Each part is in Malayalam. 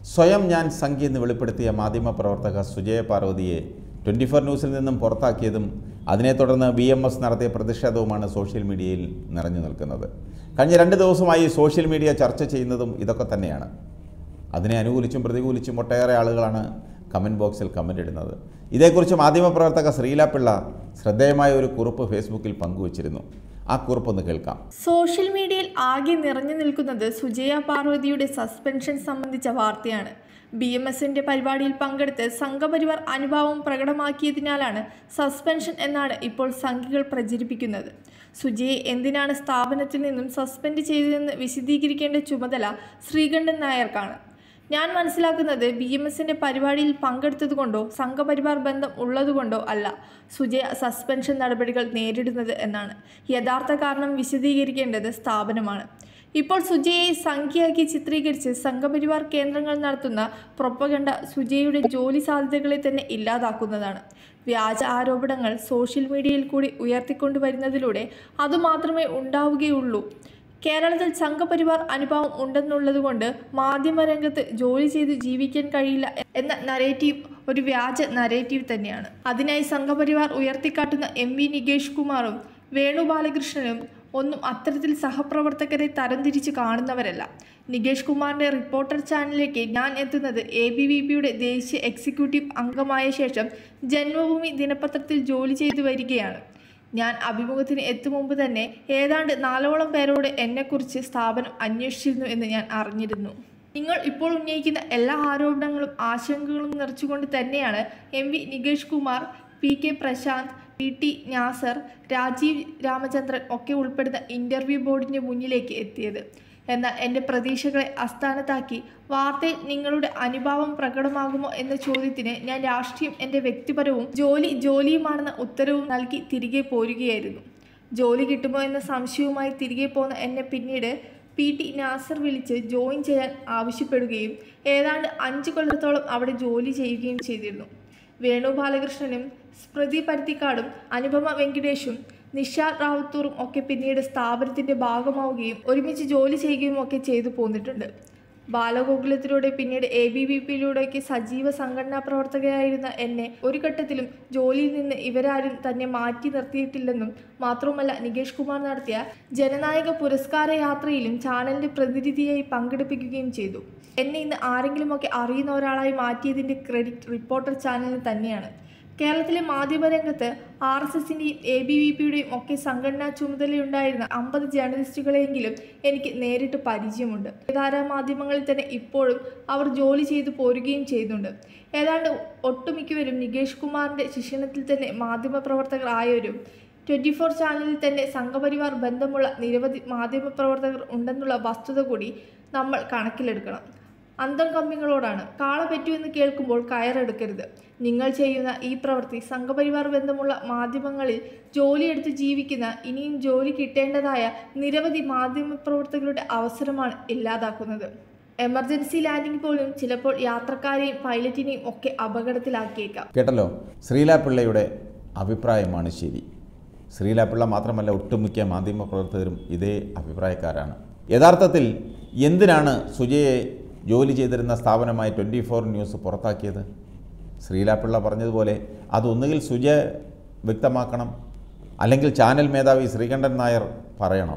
സ്വയം ഞാൻ സംഖ്യ എന്ന് വെളിപ്പെടുത്തിയ മാധ്യമപ്രവർത്തക സുജയ പാർവതിയെ ട്വൻറ്റി ഫോർ ന്യൂസിൽ നിന്നും പുറത്താക്കിയതും അതിനെ തുടർന്ന് ബി എം എസ് നടത്തിയ പ്രതിഷേധവുമാണ് സോഷ്യൽ മീഡിയയിൽ നിറഞ്ഞു നിൽക്കുന്നത് കഴിഞ്ഞ രണ്ട് ദിവസമായി സോഷ്യൽ മീഡിയ ചർച്ച ചെയ്യുന്നതും ഇതൊക്കെ തന്നെയാണ് അതിനെ അനുകൂലിച്ചും പ്രതികൂലിച്ചും ഒട്ടേറെ ആളുകളാണ് കമൻറ്റ് ബോക്സിൽ കമൻ്റ് ഇടുന്നത് ഇതേക്കുറിച്ച് മാധ്യമപ്രവർത്തക ശ്രീലാപിള്ള ശ്രദ്ധേയമായ ഒരു കുറിപ്പ് ഫേസ്ബുക്കിൽ പങ്കുവച്ചിരുന്നു ആ കുറിപ്പൊന്ന് കേൾക്കാം സോഷ്യൽ മീഡിയയിൽ ആകെ നിറഞ്ഞു നിൽക്കുന്നത് സുജയ പാർവതിയുടെ സസ്പെൻഷൻ സംബന്ധിച്ച വാർത്തയാണ് ബി എം എസിന്റെ പരിപാടിയിൽ പങ്കെടുത്ത് സംഘപരിവാർ അനുഭാവം പ്രകടമാക്കിയതിനാലാണ് സസ്പെൻഷൻ എന്നാണ് ഇപ്പോൾ സംഘികൾ പ്രചരിപ്പിക്കുന്നത് സുജയെ എന്തിനാണ് സ്ഥാപനത്തിൽ നിന്നും സസ്പെൻഡ് ചെയ്തതെന്ന് വിശദീകരിക്കേണ്ട ചുമതല ശ്രീകണ്ഠൻ നായർക്കാണ് ഞാൻ മനസ്സിലാക്കുന്നത് ബി എം എസിന്റെ പരിപാടിയിൽ പങ്കെടുത്തതുകൊണ്ടോ സംഘപരിവാർ ബന്ധം ഉള്ളതുകൊണ്ടോ അല്ല സുജയ സസ്പെൻഷൻ നടപടികൾ നേരിടുന്നത് എന്നാണ് യഥാർത്ഥ കാരണം വിശദീകരിക്കേണ്ടത് സ്ഥാപനമാണ് ഇപ്പോൾ സുജയെ സംഖ്യയാക്കി ചിത്രീകരിച്ച് സംഘപരിവാർ കേന്ദ്രങ്ങൾ നടത്തുന്ന പ്രൊപ്പഗണ്ട സുജയുടെ ജോലി സാധ്യതകളെ തന്നെ ഇല്ലാതാക്കുന്നതാണ് വ്യാജ ആരോപണങ്ങൾ സോഷ്യൽ മീഡിയയിൽ കൂടി ഉയർത്തിക്കൊണ്ടുവരുന്നതിലൂടെ അതുമാത്രമേ ഉണ്ടാവുകയുള്ളൂ കേരളത്തിൽ സംഘപരിവാർ അനുഭവം ഉണ്ടെന്നുള്ളതുകൊണ്ട് മാധ്യമരംഗത്ത് ജോലി ചെയ്ത് ജീവിക്കാൻ കഴിയില്ല എന്ന നരേറ്റീവ് ഒരു വ്യാജ നരേറ്റീവ് തന്നെയാണ് അതിനായി സംഘപരിവാർ ഉയർത്തിക്കാട്ടുന്ന എം വി നികേഷ് കുമാറും വേണു ബാലകൃഷ്ണനും ഒന്നും അത്തരത്തിൽ സഹപ്രവർത്തകരെ തരംതിരിച്ച് കാണുന്നവരല്ല നികേഷ് കുമാറിന്റെ റിപ്പോർട്ടർ ചാനലിലേക്ക് ഞാൻ എത്തുന്നത് എ ബി വി പിയുടെ ദേശീയ എക്സിക്യൂട്ടീവ് അംഗമായ ശേഷം ജന്മഭൂമി ദിനപത്രത്തിൽ ജോലി ചെയ്തു വരികയാണ് ഞാൻ അഭിമുഖത്തിന് എത്തും മുമ്പ് തന്നെ ഏതാണ്ട് നാലോളം പേരോട് എന്നെക്കുറിച്ച് സ്ഥാപനം അന്വേഷിച്ചിരുന്നു എന്ന് ഞാൻ അറിഞ്ഞിരുന്നു നിങ്ങൾ ഇപ്പോൾ ഉന്നയിക്കുന്ന എല്ലാ ആരോപണങ്ങളും ആശങ്കകളും നിറച്ചുകൊണ്ട് തന്നെയാണ് എം വി നികേഷ് കുമാർ പി കെ പ്രശാന്ത് പി ടി നാസർ രാജീവ് രാമചന്ദ്രൻ ഒക്കെ ഉൾപ്പെടുന്ന ഇൻ്റർവ്യൂ ബോർഡിൻ്റെ മുന്നിലേക്ക് എത്തിയത് എന്നാൽ എൻ്റെ പ്രതീക്ഷകളെ അസ്ഥാനത്താക്കി വാർത്തയിൽ നിങ്ങളുടെ അനുഭാവം പ്രകടമാകുമോ എന്ന ചോദ്യത്തിന് ഞാൻ രാഷ്ട്രീയം എൻ്റെ വ്യക്തിപരവും ജോലി ജോലിയുമാണെന്ന ഉത്തരവും നൽകി തിരികെ പോരുകയായിരുന്നു ജോലി കിട്ടുമോ എന്ന സംശയവുമായി തിരികെ പോന്ന എന്നെ പിന്നീട് പി ടി നാസർ വിളിച്ച് ജോയിൻ ചെയ്യാൻ ആവശ്യപ്പെടുകയും ഏതാണ്ട് അഞ്ച് കൊല്ലത്തോളം അവിടെ ജോലി ചെയ്യുകയും ചെയ്തിരുന്നു വേണു ബാലകൃഷ്ണനും സ്മൃതി പരുത്തിക്കാടും അനുപമ വെങ്കിടേഷും നിഷാദ് റാവുത്തൂറും ഒക്കെ പിന്നീട് സ്ഥാപനത്തിന്റെ ഭാഗമാവുകയും ഒരുമിച്ച് ജോലി ചെയ്യുകയും ഒക്കെ ചെയ്തു പോന്നിട്ടുണ്ട് ബാലഗോകുലത്തിലൂടെ പിന്നീട് എ ബി വി പിയിലൂടെയൊക്കെ സജീവ സംഘടനാ പ്രവർത്തകയായിരുന്ന എന്നെ ഒരു ഘട്ടത്തിലും ജോലിയിൽ നിന്ന് ഇവരാരും തന്നെ മാറ്റി നിർത്തിയിട്ടില്ലെന്നും മാത്രവുമല്ല നികേഷ് കുമാർ നടത്തിയ ജനനായക പുരസ്കാര യാത്രയിലും ചാനലിന്റെ പ്രതിനിധിയായി പങ്കെടുപ്പിക്കുകയും ചെയ്തു എന്നെ ഇന്ന് ആരെങ്കിലുമൊക്കെ അറിയുന്ന ഒരാളായി മാറ്റിയതിന്റെ ക്രെഡിറ്റ് റിപ്പോർട്ടർ ചാനലിന് തന്നെയാണ് കേരളത്തിലെ മാധ്യമരംഗത്ത് ആർ എസ് എസിൻ്റെയും എ ബി വി പിയുടെയും ഒക്കെ സംഘടനാ ചുമതലയുണ്ടായിരുന്ന അമ്പത് ജേർണലിസ്റ്റുകളെങ്കിലും എനിക്ക് നേരിട്ട് പരിചയമുണ്ട് ധാരാ മാധ്യമങ്ങളിൽ തന്നെ ഇപ്പോഴും അവർ ജോലി ചെയ്തു പോരുകയും ചെയ്യുന്നുണ്ട് ഏതാണ്ട് ഒട്ടുമിക്കവരും നികേഷ് കുമാറിൻ്റെ ശിക്ഷണത്തിൽ തന്നെ മാധ്യമപ്രവർത്തകർ ആയവരും ട്വൻറ്റി ഫോർ ചാനലിൽ തന്നെ സംഘപരിവാർ ബന്ധമുള്ള നിരവധി മാധ്യമപ്രവർത്തകർ ഉണ്ടെന്നുള്ള വസ്തുത കൂടി നമ്മൾ കണക്കിലെടുക്കണം അന്തം കമ്പിങ്ങളോടാണ് കാള പറ്റൂ എന്ന് കേൾക്കുമ്പോൾ കയറെടുക്കരുത് നിങ്ങൾ ചെയ്യുന്ന ഈ പ്രവൃത്തി സംഘപരിവാർ ബന്ധമുള്ള മാധ്യമങ്ങളിൽ ജോലിയെടുത്ത് ജീവിക്കുന്ന ഇനിയും ജോലി കിട്ടേണ്ടതായ നിരവധി മാധ്യമപ്രവർത്തകരുടെ അവസരമാണ് ഇല്ലാതാക്കുന്നത് എമർജൻസി ലാൻഡിംഗ് പോലും ചിലപ്പോൾ യാത്രക്കാരെയും പൈലറ്റിനെയും ഒക്കെ അപകടത്തിലാക്കിയേക്കാം കേട്ടല്ലോ ശ്രീലാപിള്ളയുടെ അഭിപ്രായമാണ് ശരി ശ്രീലാപിള്ള മാത്രമല്ല ഒട്ടുമിക്ക മാധ്യമപ്രവർത്തകരും ഇതേ അഭിപ്രായക്കാരാണ് യഥാർത്ഥത്തിൽ എന്തിനാണ് സുജയെ ജോലി ചെയ്തിരുന്ന സ്ഥാപനമായ ട്വൻറ്റി ഫോർ ന്യൂസ് പുറത്താക്കിയത് ശ്രീലാപിള്ള പറഞ്ഞതുപോലെ അതൊന്നുകിൽ സുജ വ്യക്തമാക്കണം അല്ലെങ്കിൽ ചാനൽ മേധാവി ശ്രീകണ്ഠൻ നായർ പറയണം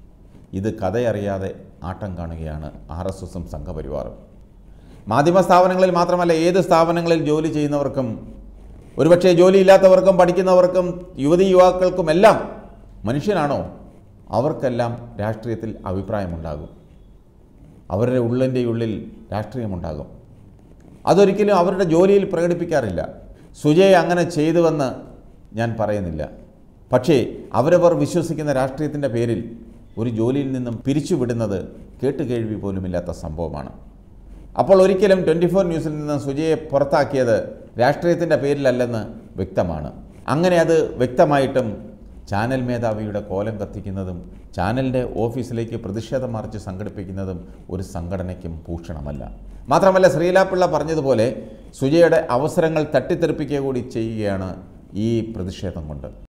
ഇത് കഥയറിയാതെ ആട്ടം കാണുകയാണ് ആർ എസ് എസും സംഘപരിവാറും മാധ്യമ സ്ഥാപനങ്ങളിൽ മാത്രമല്ല ഏത് സ്ഥാപനങ്ങളിൽ ജോലി ചെയ്യുന്നവർക്കും ഒരുപക്ഷെ ജോലിയില്ലാത്തവർക്കും പഠിക്കുന്നവർക്കും യുവതി യുവാക്കൾക്കും എല്ലാം മനുഷ്യനാണോ അവർക്കെല്ലാം രാഷ്ട്രീയത്തിൽ അഭിപ്രായമുണ്ടാകും അവരുടെ ഉള്ളിൻ്റെ ഉള്ളിൽ രാഷ്ട്രീയമുണ്ടാകും അതൊരിക്കലും അവരുടെ ജോലിയിൽ പ്രകടിപ്പിക്കാറില്ല സുജയെ അങ്ങനെ ചെയ്തുവെന്ന് ഞാൻ പറയുന്നില്ല പക്ഷേ അവരവർ വിശ്വസിക്കുന്ന രാഷ്ട്രീയത്തിൻ്റെ പേരിൽ ഒരു ജോലിയിൽ നിന്നും പിരിച്ചുവിടുന്നത് കേട്ടുകേഴ്വി പോലുമില്ലാത്ത സംഭവമാണ് അപ്പോൾ ഒരിക്കലും ട്വൻറ്റി ഫോർ ന്യൂസിൽ നിന്ന് സുജയെ പുറത്താക്കിയത് രാഷ്ട്രീയത്തിൻ്റെ പേരിലല്ലെന്ന് വ്യക്തമാണ് അങ്ങനെ അത് വ്യക്തമായിട്ടും ചാനൽ മേധാവിയുടെ കോലം കത്തിക്കുന്നതും ചാനലിൻ്റെ ഓഫീസിലേക്ക് പ്രതിഷേധ മാർച്ച് സംഘടിപ്പിക്കുന്നതും ഒരു സംഘടനയ്ക്കും ഭൂഷണമല്ല മാത്രമല്ല ശ്രീലാപിള്ള പറഞ്ഞതുപോലെ സുജയുടെ അവസരങ്ങൾ തട്ടിത്തെറിപ്പിക്കുക കൂടി ചെയ്യുകയാണ് ഈ പ്രതിഷേധം കൊണ്ട്